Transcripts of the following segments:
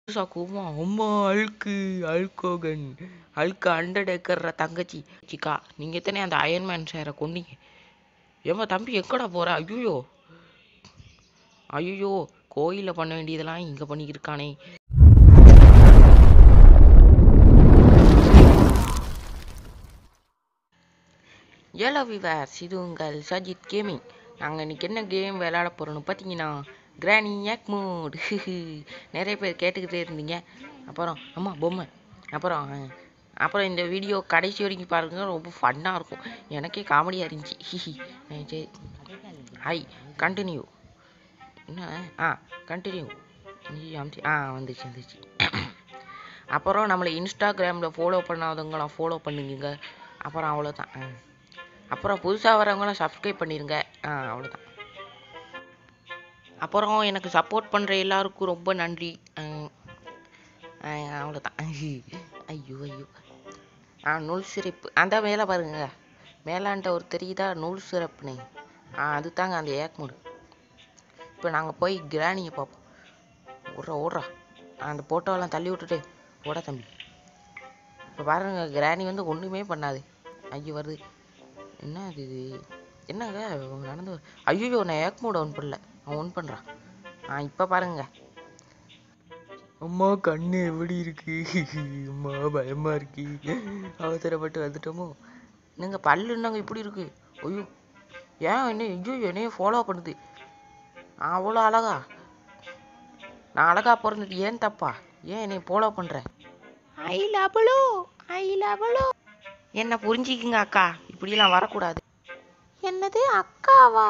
புதுசா கூவம் அம்மா அழுக்கு அழுக்கோகன் அழுக்கு அண்டர்டேக்கர்ற தங்கச்சி சிக்கா நீங்க தானே அந்த அயன்மேன் சேரை கொன்னீங்க ஏம்மா தம்பி எங்கடா போற ஐயோ ஐயோ கோயில்ல பண்ண வேண்டியதெல்லாம் இங்க பண்ணிக்கிட்டு இருக்கானே ஏலோ விவாஸ் இது உங்கள் சஜித் கேமிங் நாங்கள் இன்னைக்கு என்ன கேம் விளையாட போகிறோன்னு பார்த்தீங்கன்னா கிராணி ஏக் மூட் நிறைய பேர் கேட்டுக்கிட்டே இருந்தீங்க அப்புறம் அம்மா பொம்மை அப்புறம் அஹ், அப்புறம் இந்த வீடியோ கடைசி வரைக்கும் பாருங்க ரொம்ப ஃபன்னாக இருக்கும் எனக்கே காமெடியாக இருந்துச்சு ஹிஹி அஹ் சரி ஹாய் கண்டினியூ என்ன ஆ கண்டினியூ ஆ வந்துச்சு வந்துச்சு அப்புறம் நம்மளை இன்ஸ்டாகிராமில் ஃபாலோ பண்ணாதவங்களாம் ஃபாலோ பண்ணுங்க அப்புறம் அவ்வளோதான் ஆ. அப்புறம் புதுசாக வரவங்களாம் சப்ஸ்கிரைப் பண்ணிடுங்க ஆ அவ்வளோதான் அப்புறம் எனக்கு சப்போர்ட் பண்ணுற எல்லாருக்கும் ரொம்ப நன்றி ஆ, ஆ, அவ்வளோதான் ஐயோ ஐயோ ஆ நூல் சிறப்பு அந்த மேலே பாருங்க மேலாண்ட ஒரு தெரியுதா நூல் சிறப்புன்னு ஆ அது தாங்க அந்த ஏக்மூடு இப்போ நாங்கள் போய் கிராணியை பார்ப்போம் ஓடுறா ஓடுறா அந்த போட்டோவெல்லாம் தள்ளி விட்டுட்டு ஓட தம்பி இப்போ பாருங்க கிராணி வந்து ஒன்றுமே பண்ணாது ஐயோ வருது என்ன அது இது என்னங்க இவங்க நடந்து வர- ஐயோ நான் ஏக் மோட் ஒன் பண்ணல அவன் ஒன் பண்ணுறான் ஆ இப்போ பாருங்க அம்மா கண்ணு எப்படி இருக்கு அம்மா பயமா இருக்கு அவசரப்பட்டு வந்துட்டோமோ என்னங்க பல்லு என்னங்க இப்படி இருக்கு ஐயோ ஏன் என்ன ஐயோ என்னைய ஃபாலோ பண்ணுது நான் அவ்வளோ அழகா நான் அழகா பிறந்தது ஏன் தப்பா ஏன் என்னை ஃபாலோ பண்ற ஐ லவலோ ஐ லவலோ என்ன புரிஞ்சுக்குங்க அக்கா இப்படிலாம் வரக்கூடாது என்னது அக்காவா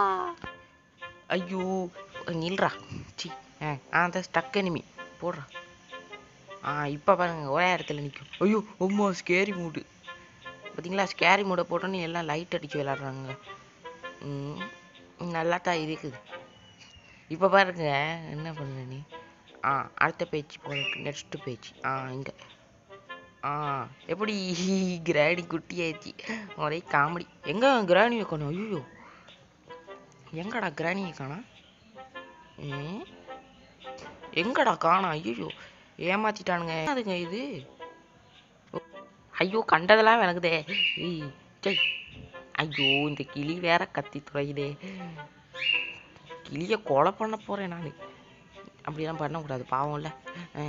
ஐயோ நில்றா சி ஆ அந்த ஸ்டக் எனிமி போடுறா ஆ இப்போ பாருங்க ஒரே இடத்துல நிற்கும் ஐயோ அம்மா ஸ்கேரி மூடு பார்த்தீங்களா ஸ்கேரி மூடை போட்டோன்னு எல்லாம் லைட் அடிச்சு விளாட்றாங்க ம் நல்லா தான் இருக்குது இப்போ பாருங்க என்ன பண்ண நீ ஆ அடுத்த பேஜ் போகட்டும் நெக்ஸ்ட் பேஜ் ஆ இங்கே ஆ எப்படி கிராணி குட்டி ஆயிடுச்சு ஒரே காமெடி எங்க கிராணியை காணும் ஐயோ எங்கடா கிராணியை காணா ம் எங்கடா காணா ஐயோ ஏமாத்திட்டானுங்க அதுங்க இது ஐயோ கண்டதெல்லாம் விளக்குதே ஏய், சை ஐயோ இந்த கிளி வேற கத்தி துறையுதே கிளியை கொலை பண்ண போறேன் நான் அப்படிலாம் பண்ணக்கூடாது பாவம்ல ஆ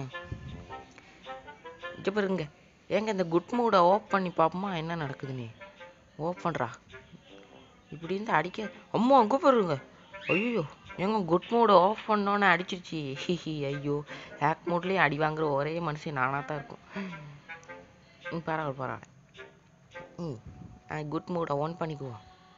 இங்க பாருங்க ஏங்க இந்த குட் மூடை ஆஃப் பண்ணி பார்ப்போமா என்ன நடக்குதுன்னு ஆஃப் பண்ணுறா இப்படி இருந்து அடிக்க அம்மா அங்கே பாருங்க ஐயோ ஏங்க குட் மூடை ஆஃப் பண்ணோன்னு அடிச்சிருச்சு ஹிஹி ஐயோ ஹேக் மூட்லேயே அடி வாங்குற ஒரே மனுஷன் நானாக தான் இருக்கும் ம் பரவாயில்ல பரவாயில்ல ம் குட் மூடை ஆன் பண்ணிக்குவோம்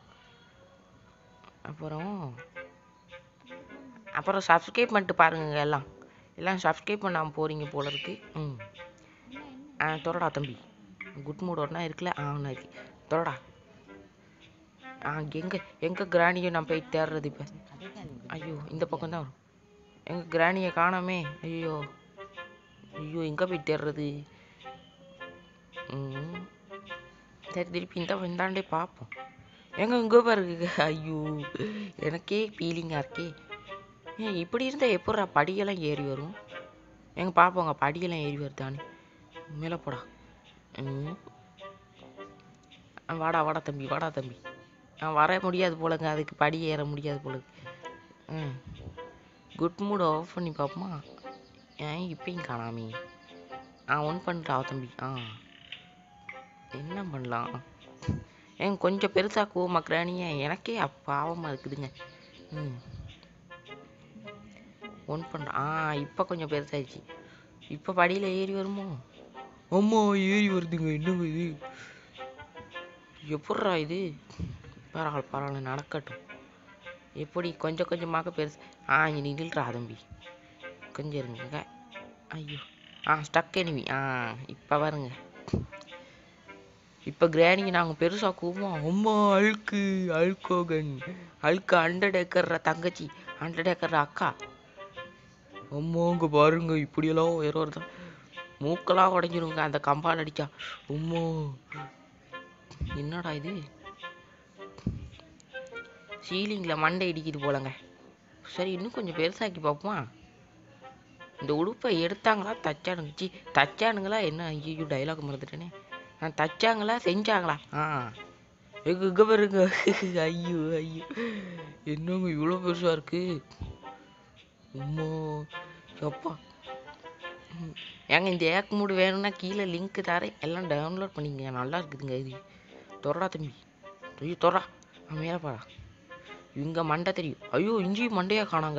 அப்புறம் அப்புறம் சப்ஸ்கிரைப் பண்ணிட்டு பாருங்க எல்லாம் எல்லாம் சப்ஸ்கிரைப் பண்ணாமல் போகிறீங்க போல இருக்கு ம் ஆ தொடடா தம்பி குட் மூட் ஒன்றா இருக்குல்ல ஆ ஒன்றா இருக்கு தொடடா ஆ எங்கே எங்கே கிராணியை நான் போய் தேடுறது இப்போ ஐயோ இந்த பக்கம் தான் வரும் எங்கள் கிராணியை காணாமே ஐயோ ஐயோ எங்கே போய் தேடுறது ம் சரி திருப்பி இந்த இந்தாண்டே பார்ப்போம் எங்க இங்கே பாருங்க ஐயோ எனக்கே ஃபீலிங்காக இருக்கே ஏன் இப்படி இருந்தால் எப்பட்றா படியெல்லாம் ஏறி வரும் எங்க பார்ப்போங்க படியெல்லாம் ஏறி வருதானே மேலே போடா ம் ஆ, வாடா வாடா தம்பி வாடா தம்பி ஆ வர முடியாது போலங்க அதுக்கு படி ஏற முடியாது போல ம் குட் மூட் ஆஃப் பண்ணி பார்ப்போமா ஏன் இப்பயும் காணாமே ஆ ஒன் பண்ணுறா தம்பி ஆ என்ன பண்ணலாம் ஏன் கொஞ்சம் பெருசாக கூவமா கிராணியே எனக்கே அப்~ பாவமா இருக்குதுங்க ம் ஒன் பண்ணுறேன் ஆ இப்போ கொஞ்சம் பெருசாயிடுச்சு இப்போ படியில் ஏறி வருமோ அம்மா ஏறி வருதுங்க என்னங்க இது எப்பட்றா இது பரவாயில்ல பரவாயில்ல நடக்கட்டும் எப்படி கொஞ்சம் கொஞ்சமாக பெருசு ஆ இனி நில்றா தம்பி கொஞ்சம் இருங்க ஐயோ ஆ ஸ்டக் எனிமி ஆ இப்போ பாருங்க இப்போ கிராணியை நாங்கள் பெருசாக கூவோம் அம்மா அழுக்கு அழுக்கோகன் அழுக்கு ஹண்ட்ரட் ஏக்கர்ற தங்கச்சி ஹண்ட்ரட் ஏக்கர்ற அக்கா அம்மா இங்கே பாருங்க இப்படியெல்லாம் உயரம் வருதா மூக்கெல்லாம் உடஞ்சிருங்க அந்த கம்பால் அடிச்சா அம்மா என்னடா இது சீலிங்கில் மண்டை இடிக்குது போலங்க சரி இன்னும் கொஞ்சம் பெருசாக்கி பார்ப்போமா இந்த உடுப்பை எடுத்தாங்களா தச்சானுங்க சி தச்சானுங்களா என்ன ஐயோ டைலாக் மறந்துட்டேனே ஆ தச்சாங்களா செஞ்சாங்களா ஆ எங்க இங்க பாருங்க ஐயோ ஐயோ என்னங்க இவ்வளோ பெருசா இருக்கு அம்மா அப்பா ம். ஏங்க இந்த ஏக் மூடு வேணும்னா கீழே லிங்க் தரேன் எல்லாம் டவுன்லோட் பண்ணிக்கங்க நல்லா இருக்குதுங்க இது தொடரா தம்பி ஐயோ தொடரா அவன் மேலே பாடா இவங்க மண்டை தெரியும் ஐயோ இஞ்சியும் மண்டையா காணாங்க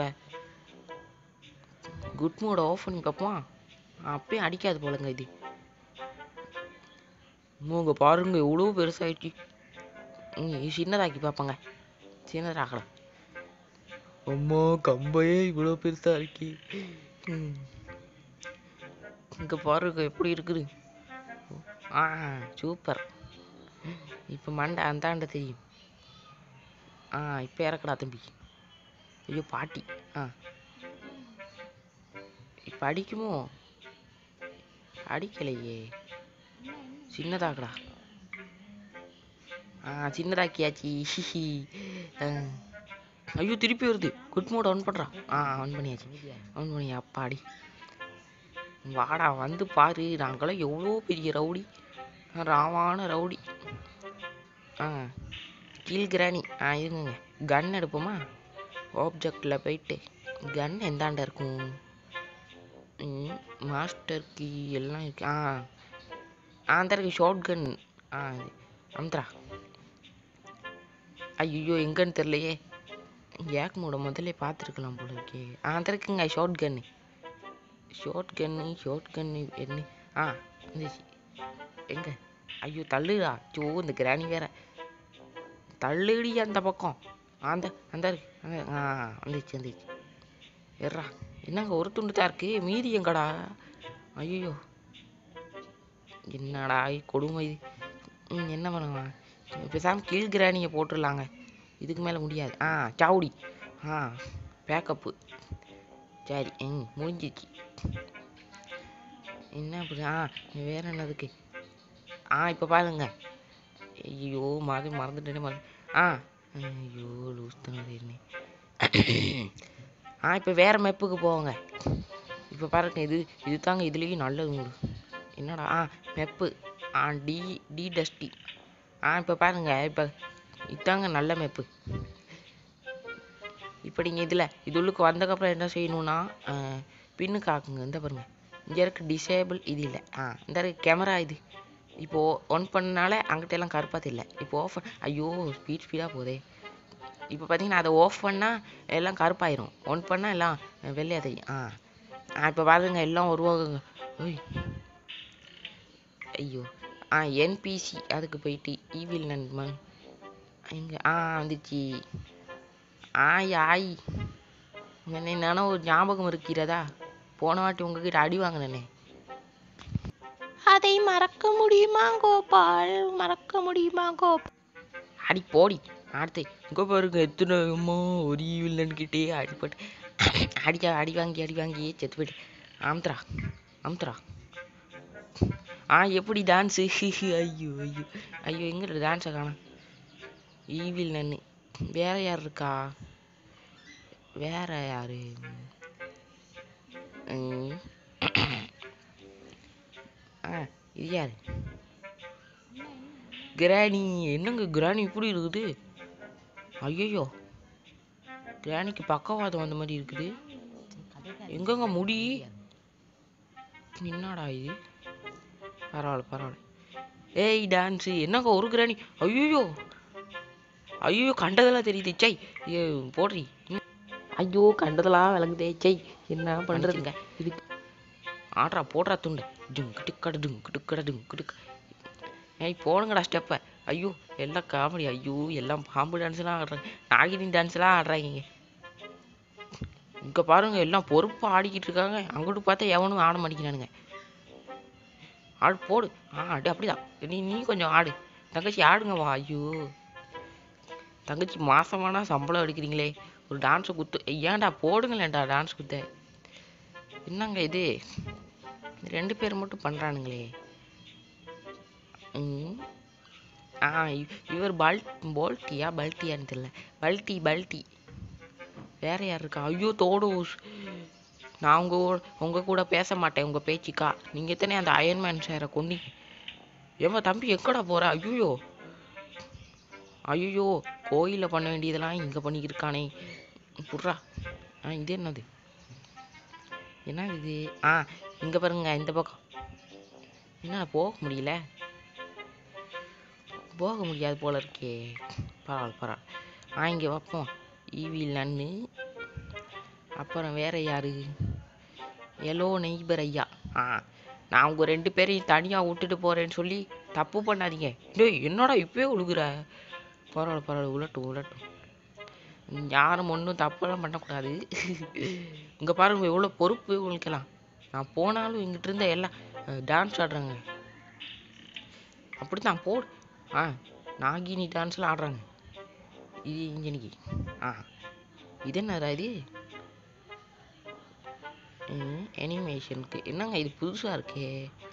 குட் மூட் ஆஃப் பண்ணி பார்ப்போம் அப்பயும் அடிக்காது போலங்க இது இங்க பாருங்க எவ்வளோ பெருசாயிடுச்சு ம், இது சின்னதாக்கி பார்ப்போங்க சின்னதாக்கலாம் அம்மா கம்பையே இவ்வளோ பெருசா இருக்கி ம். இங்க பாருங்க எப்படி இருக்குது ஆ சூப்பர் இப்போ மண்டை அந்தாண்ட தெரியும் ஆ இப்போ இறக்கடா தம்பி ஐயோ பாட்டி ஆ இப்போ அடிக்குமோ அடிக்கலையே சின்னதாக்கடா ஆ சின்னதாக்கியாச்சி ஹிஹி ஆ. ஐயோ திருப்பி வருது குட் மோட் ஆன் பண்ணுறான் ஆ ஆன் பண்ணியாச்சு ஆன் பண்ணி அப்பாடி வாடா வந்து பாரு நாங்களாம் எவ்வளோ பெரிய ரவுடி ராவான ரவுடி ஆ கீழ் கிராணி ஆ இருங்க கன் எடுப்போமா ஆப்ஜெக்டில் போயிட்டு கன் எந்தாண்ட இருக்கும் மாஸ்டர் கீ எல்லாம் இருக்கு ஆ ஆ அந்த இருக்கு ஷார்ட் கன் ஆ இது அமுத்துறா ஐயோ எங்கன்னு தெரியலையே ஏக் மூட முதல்ல பார்த்துருக்கலாம் போல இருக்கே ஆ அந்த இருக்குங்க short gun short gun short gun என்ன ஆ வந்துச்சு எங்க ஐயோ தள்ளுடா சோ இந்த கிராணி வேற தள்ளுடி அந்த பக்கம் அந்த அந்த இருக்கு அந்த ஆ வந்துச்சு வந்துச்சு எர்றா என்னங்க ஒரு துண்டு தான் இருக்கு மீதி எங்கடா ஐயோ என்னடா இது கொடுமை இது ம் என்ன பண்ணுவான் பேசாம கீழ் கிராணியை போட்டுடலாங்க இதுக்கு மேலே முடியாது ஆ சாவுடி ஆ பேக்கப்பு சரி ம் முடிஞ்சிச்சு என்ன அப்படி ஆ வேற என்னதுக்கு ஆ இப்போ பாருங்க ஐயோ மறந்து மறந்துட்டேனே மறந்து ஆ ஐயோ லூஸ் தான் ஆ இப்போ வேற மெப்புக்கு போவோங்க இப்போ பாருங்க இது இது தாங்க இதுலேயும் நல்லது மூடு என்னடா ஆ மெப்பு ஆ டி டி டஸ்டி ஆ இப்போ பாருங்க இப்போ இதாங்க நல்ல மெப்பு இப்போ நீங்கள் இதில் இது உள்ளுக்கு வந்தக்கப்புறம் என்ன செய்யணும்னா பின்னு காக்குங்க இந்த பாருங்க இங்கே இருக்க டிசேபிள் இது இல்லை ஆ இந்த இருக்கு கேமரா இது இப்போ ஒன் பண்ணனால அங்கிட்ட எல்லாம் கருப்பா தெரியல இப்போ ஆஃப் ஐயோ ஸ்பீட் ஸ்பீடாக போதே இப்போ பார்த்தீங்கன்னா அதை ஆஃப் பண்ணால் எல்லாம் கருப்பாயிரும் ஒன் பண்ணால் எல்லாம் வெள்ளையாக தெரியும் ஆ ஆ இப்போ பாருங்க எல்லாம் உருவாகுங்க ஓய் ஐயோ ஆ என்பிசி அதுக்கு போயிட்டு ஈவில் நண்பன் எங்க ஆ வந்துச்சு ஆய் ஆய் என்ன என்னன்னா ஒரு ஞாபகம் இருக்கிறதா போன வாட்டி உங்ககிட்ட அடி வாங்கினேனே அதை மறக்க முடியுமா கோபால் மறக்க முடியுமா கோபால் அடி போடி அடுத்து இங்கே பாருங்க எத்தனை அம்மா ஒரு ஈவில்லன்கிட்டே அடிப்பட்டு அடிக்க அடி வாங்கி அடி வாங்கி செத்து போயிட்டு அமுத்துறா அமுத்துறா ஆ எப்படி டான்ஸு ஐயோ ஐயோ ஐயோ எங்கிட்ட டான்ஸை காணோம் ஈவில் நன்னு வேற யார் இருக்கா வேற யாரு ம். ஆ இது யாரு கிராணி என்னங்க கிராணி இப்படி இருக்குது ஐயோ கிராணிக்கு பக்கவாதம் வந்த மாதிரி இருக்குது எங்கங்க முடி என்னடா இது பரவாயில்ல பரவாயில்ல ஏய் டான்ஸு என்னங்க ஒரு கிராணி ஐயோ ஐயோ கண்டதெல்லாம் தெரியுது சை ஏ போடுறி ம். ஐயோ கண்டதெல்லாம் விளங்குதே சை என்ன பண்றதுங்க இது ஆடுறா போடுறா துண்டு டும் கிட்டுக்கட டும் கிட்டுக்கட டும் கிட்டுக்க ஏய் போடுங்கடா ஸ்டெப்பை ஐயோ எல்லாம் காமெடி ஐயோ எல்லாம் பாம்பு டான்ஸ்லாம் ஆடுறாங்க நாகினி டான்ஸ்லாம் ஆடுறாங்க இங்க பாருங்க எல்லாம் பொறுப்பா ஆடிக்கிட்டு இருக்காங்க அங்கிட்டு பார்த்தா எவனும் ஆட மாட்டேங்கிறானுங்க ஆடு போடு ஆ ஆடு அப்படிதான் நீ நீ கொஞ்சம் ஆடு தங்கச்சி ஆடுங்க வா ஐயோ தங்கச்சி மாசமானா சம்பளம் எடுக்கிறீங்களே ஒரு டான்ஸை குத்து ஏன்டா போடுங்களேன்டா டான்ஸ் குத்த என்னங்க இது இந்த ரெண்டு பேர் மட்டும் பண்றானுங்களே ம். ஆ இ- இவர் பல் போல்ட்டியா பல்ட்டியான்னு தெரியல பல்ட்டி பல்ட்டி வேற யார் இருக்கா ஐயோ தோடோஸ் நான் உங்க கூட உங்க கூட பேச மாட்டேன் உங்க பேச்சுக்கா நீங்க தானே அந்த அயன்மேன் சேரை கொன்னீங்க ஏம்மா தம்பி எங்கடா போற ஐயோ ஐயோ கோயிலில் பண்ண வேண்டியதெல்லாம் இங்கே பண்ணிக்கிட்டு இருக்கானே புட்றா ஆ இது என்னது என்ன இது ஆ இங்கே பாருங்க இந்த பக்கம் என்ன போக முடியல போக முடியாது போல இருக்கே பரவாயில்ல பரவாயில்ல ஆ இங்கே வைப்போம் ஈவில் நன்னு அப்புறம் வேற யாரு எலோ நெய்பர் ஐயா ஆ நான் உங்க ரெண்டு பேரையும் தனியாக விட்டுட்டு போறேன்னு சொல்லி தப்பு பண்ணாதீங்க டேய் என்னடா இப்பவே உழுகுற பரவாயில்ல பரவாயில்ல உலட்டும் உலட்டும் ம், யாரும் ஒன்றும் தப்பெல்லாம் பண்ணக்கூடாது இங்கே பாருங்க எவ்வளோ பொறுப்பு உங்களுக்கெல்லாம் நான் போனாலும் இங்கிட்டு இருந்த எல்லாம் டான்ஸ் ஆடுறாங்க அப்படி தான் போடு ஆ நாகினி டான்ஸ்லாம் ஆடுறாங்க இது இங்கனிக்கு ஆ இது என்னடா இது அனிமேஷனுக்கு என்னங்க இது புதுசாக இருக்கே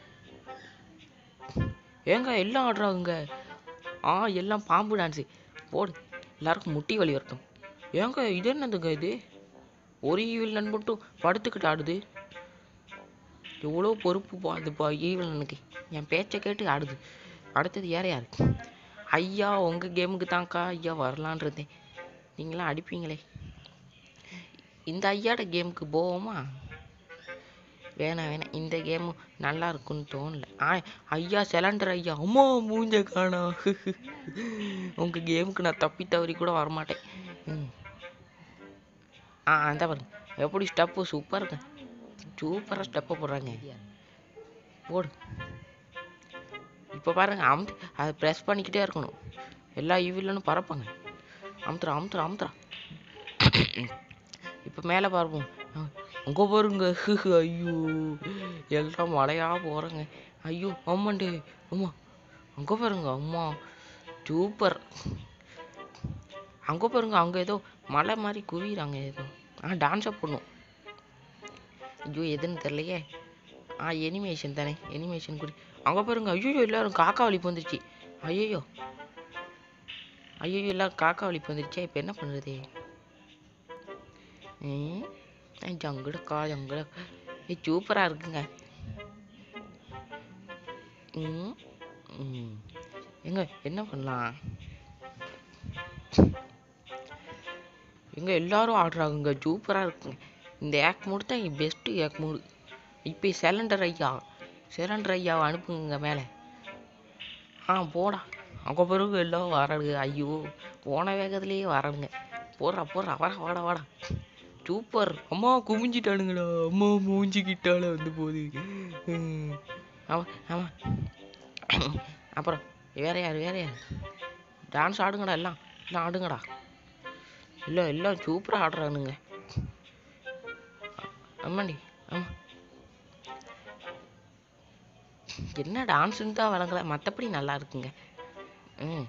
ஏங்க எல்லாம் ஆடுறாங்க ஆ எல்லாம் பாம்பு டான்ஸு போடு எல்லாருக்கும் முட்டி வலி வரட்டும் ஏங்க இது என்னதுங்க இது ஒரு ஈவிலன் மட்டும் படுத்துக்கிட்டு ஆடுது எவ்வளோ பொறுப்பு பா அதுப்பா ஈவிலனுக்கு என் பேச்சை கேட்டு ஆடுது அடுத்தது யார் யார் ஐயா உங்கள் கேமுக்கு தான்க்கா ஐயா வரலான் இருந்தேன் நீங்களாம் அடிப்பீங்களே இந்த ஐயாட கேமுக்கு போவோமா வேணாம் வேணாம் இந்த கேமு நல்லா இருக்குன்னு தோணல ஆ ஐயா சிலண்டர் ஐயா அம்மா மூஞ்ச காணா உங்க கேமுக்கு நான் தப்பி தவறி கூட வரமாட்டேன் ம் ஆ அந்த பாருங்க எப்படி ஸ்டெப்பு சூப்பர் இருக்கு சூப்பராக ஸ்டெப்பை போடுறாங்க போடு இப்போ பாருங்க அமுத்து அதை ப்ரெஸ் பண்ணிக்கிட்டே இருக்கணும் எல்லா ஈவிலனும் பறப்பாங்க அமுத்துறா அமுத்துறா அமுத்துறா இப்போ மேலே பார்ப்போம் அங்கே பாருங்க ஐயோ எல்லாம் மழையா போகிறேங்க ஐயோ ஆமாண்டே அம்மா அங்கே பாருங்க அம்மா சூப்பர் அங்கே பாருங்க அங்கே ஏதோ மலை மாதிரி குவிகிறாங்க ஏதோ ஆ டான்ஸை பண்ணும் ஐயோ எதுன்னு தெரியலையே ஆ எனிமேஷன் தானே எனிமேஷன் குறி அங்கே பாருங்க ஐயோ எல்லாரும் காக்கா வலிப்பு வந்துருச்சு ஐயோ ஐயோ எல்லாம் காக்கா வலிப்பு வந்துருச்சே இப்போ என்ன பண்ணுறது ம் ஜங்குடக்கா ஜங்குடக்கா ஏய் சூப்பராக இருக்குங்க ம் ம் எங்க என்ன பண்ணலாம் எங்க எல்லாரும் ஆடுறாங்க சூப்பராக இருக்குங்க இந்த ஏக் மூடு தான் பெஸ்ட்டு ஏக் மூடு இப்போ சிலிண்டர் ஐயா சிலிண்டர் ஐயாவை அனுப்புங்க மேலே ஆ போடா அங்கே பிறகு எல்லாம் வரானுங்க ஐயோ போன வேகத்துலேயே வரானுங்க போடுறா போடுறா வாடா வாடா வாடா சூப்பர் அம்மா குமிஞ்சிட்டானுங்களா அம்மா மூஞ்சிக்கிட்டால வந்து போகுது ம். ஆமா ஆமா அப்புறம் வேற யார் வேற யார் டான்ஸ் ஆடுங்கடா எல்லாம் எல்லாம் ஆடுங்கடா இல்லை எல்லாம் சூப்பராக ஆடுறானுங்க ஆமாண்டி ஆமா என்ன டான்ஸுன்னு தான் வழங்கல மற்றபடி நல்லா இருக்குங்க ம்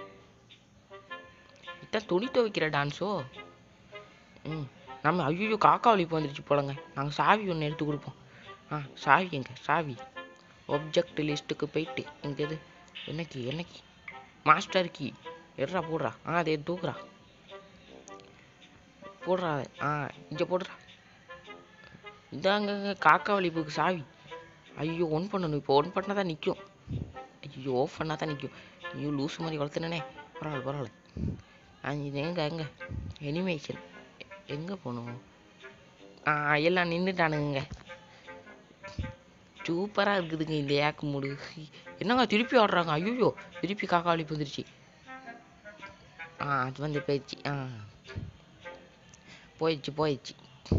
இதான் துணி துவைக்கிற டான்ஸோ ம் நம்ம ஐயோ காக்கா வலிப்பு வந்துருச்சு போலங்க நாங்கள் சாவி ஒன்று எடுத்து கொடுப்போம் ஆ சாவி எங்க சாவி ஒப்ஜெக்ட் லிஸ்ட்டுக்கு போயிட்டு இங்கே இது என்னக்கி என்னக்கி மாஸ்டர் கீ எடுறா போடுறா ஆ அதை தூக்குறா போடுறா அதை. ஆ இங்கே போடுறா இதாங்க காக்கா வலிப்புக்கு சாவி ஐயோ ஒன் பண்ணணும் இப்போ ஒன் பண்ணால் தான் நிற்கும் ஐயோ ஆஃப் பண்ணால் தான் நிற்கும் ஐயோ லூஸ் மாதிரி வளர்த்துனே பரவாயில்ல பரவாயில்ல ஆ இது எங்க எங்க எனிமேஷன் எங்கே போகணும் ஆ எல்லாம் நின்றுட்டானுங்க சூப்பராக இருக்குதுங்க இந்த ஏக்கு மூடு என்னங்க திருப்பி ஆடுறாங்க ஐயோ திருப்பி காக்கா வலிப்பு வந்துருச்சு ஆ அது வந்து போயிடுச்சு ஆ போயிடுச்சு போயிடுச்சு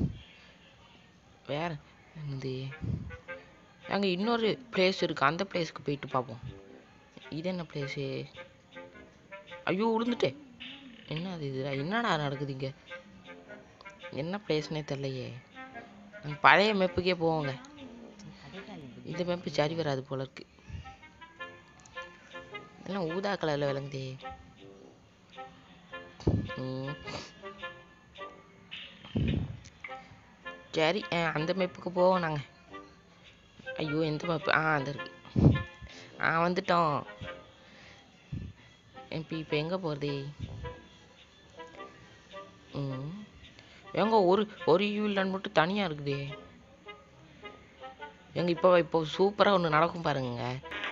வேற என்னது அங்கே இன்னொரு பிளேஸ் இருக்கு அந்த பிளேஸ்க்கு போயிட்டு பார்ப்போம் இது என்ன பிளேஸு ஐயோ விழுந்துட்டேன் என்ன அது இது என்னடா நடக்குது இங்க என்ன பிளேஸ்னே தெரியலையே நாங்க பழைய மெப்புக்கே போவோங்க இந்த மெப்பு சரி வராது போல இருக்கு எல்லாம் ஊதா கலர்ல விளங்குதே ம். சரி அஹ், அந்த மெப்புக்கு போவோம் நாங்க ஐயோ எந்த மேப்பு ஆ அந்த இருக்கு ஆ வந்துட்டோம் இப்போ இப்போ எங்கே போகிறது ம் ஏங்க ஒரு ஒரு ஈவில் மட்டும் தனியாக இருக்குதே ஏங்க இப்போ இப்போ சூப்பராக ஒன்று நடக்கும் பாருங்க